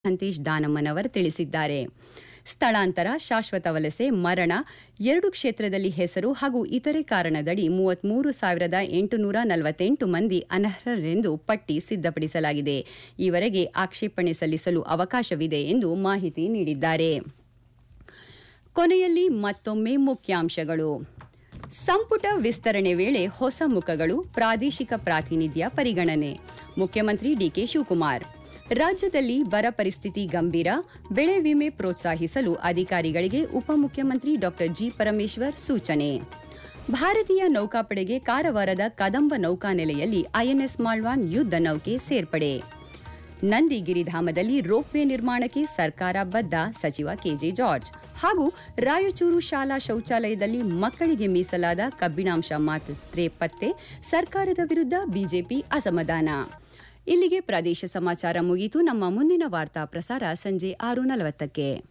ಹಂತೇಶ್ ದಾನಮ್ಮನವರ್ ತಿಳಿಸಿದ್ದಾರೆ ಸ್ಥಳಾಂತರ ಶಾಶ್ವತ ವಲಸೆ ಮರಣ ಎರಡು ಕ್ಷೇತ್ರದಲ್ಲಿ ಹೆಸರು ಹಾಗೂ ಇತರೆ ಕಾರಣದಡಿ ಮೂವತ್ಮೂರು ಸಾವಿರದ ಎಂಟುನೂರ ನಲವತ್ತೆಂಟು ಮಂದಿ ಅನರ್ಹರೆಂದು ಪಟ್ಟಿ ಸಿದ್ಧಪಡಿಸಲಾಗಿದೆ ಈವರೆಗೆ ಆಕ್ಷೇಪಣೆ ಸಲ್ಲಿಸಲು ಅವಕಾಶವಿದೆ ಎಂದು ಮಾಹಿತಿ ನೀಡಿದ್ದಾರೆ ಕೊನೆಯಲ್ಲಿ ಮತ್ತೊಮ್ಮೆ ಮುಖ್ಯಾಂಶಗಳು ಸಂಪುಟ ವಿಸ್ತರಣೆ ವೇಳೆ ಹೊಸ ಮುಖಗಳು ಪ್ರಾದೇಶಿಕ ಪ್ರಾತಿನಿಧ್ಯ ಪರಿಗಣನೆ ಮುಖ್ಯಮಂತ್ರಿ ಡಿಕೆ ಶಿವಕುಮಾರ್ ರಾಜ್ಯದಲ್ಲಿ ಬರ ಪರಿಸ್ಥಿತಿ ಗಂಭೀರ ಬೆಳೆ ವಿಮೆ ಪ್ರೋತ್ಸಾಹಿಸಲು ಅಧಿಕಾರಿಗಳಿಗೆ ಉಪಮುಖ್ಯಮಂತ್ರಿ ಡಾ ಜಿ ಪರಮೇಶ್ವರ್ ಸೂಚನೆ ಭಾರತೀಯ ನೌಕಾಪಡೆಗೆ ಕಾರವಾರದ ಕದಂಬ ನೌಕಾನೆಲೆಯಲ್ಲಿ ಐಎನ್ಎಸ್ ಮಾಳ್ವಾನ್ ಯುದ್ಧ ನೌಕೆ ಸೇರ್ಪಡೆ ನಂದಿಗಿರಿಧಾಮದಲ್ಲಿ ರೋಪ್ವೇ ನಿರ್ಮಾಣಕ್ಕೆ ಸರ್ಕಾರ ಬದ್ಧ ಸಚಿವ ಕೆಜೆ ಜಾರ್ಜ್ ಹಾಗೂ ರಾಯಚೂರು ಶಾಲಾ ಶೌಚಾಲಯದಲ್ಲಿ ಮಕ್ಕಳಿಗೆ ಮೀಸಲಾದ ಕಬ್ಬಿಣಾಂಶ ಮಾತ್ರೆ ಪತ್ತೆ ಸರ್ಕಾರದ ವಿರುದ್ಧ ಬಿಜೆಪಿ ಅಸಮಾಧಾನ ಇಲ್ಲಿಗೆ ಪ್ರದೇಶ ಸಮಾಚಾರ ಮುಗಿಯಿತು ನಮ್ಮ ಮುಂದಿನ ವಾರ್ತಾ ಪ್ರಸಾರ ಸಂಜೆ ಆರು ನಲವತ್ತಕ್ಕೆ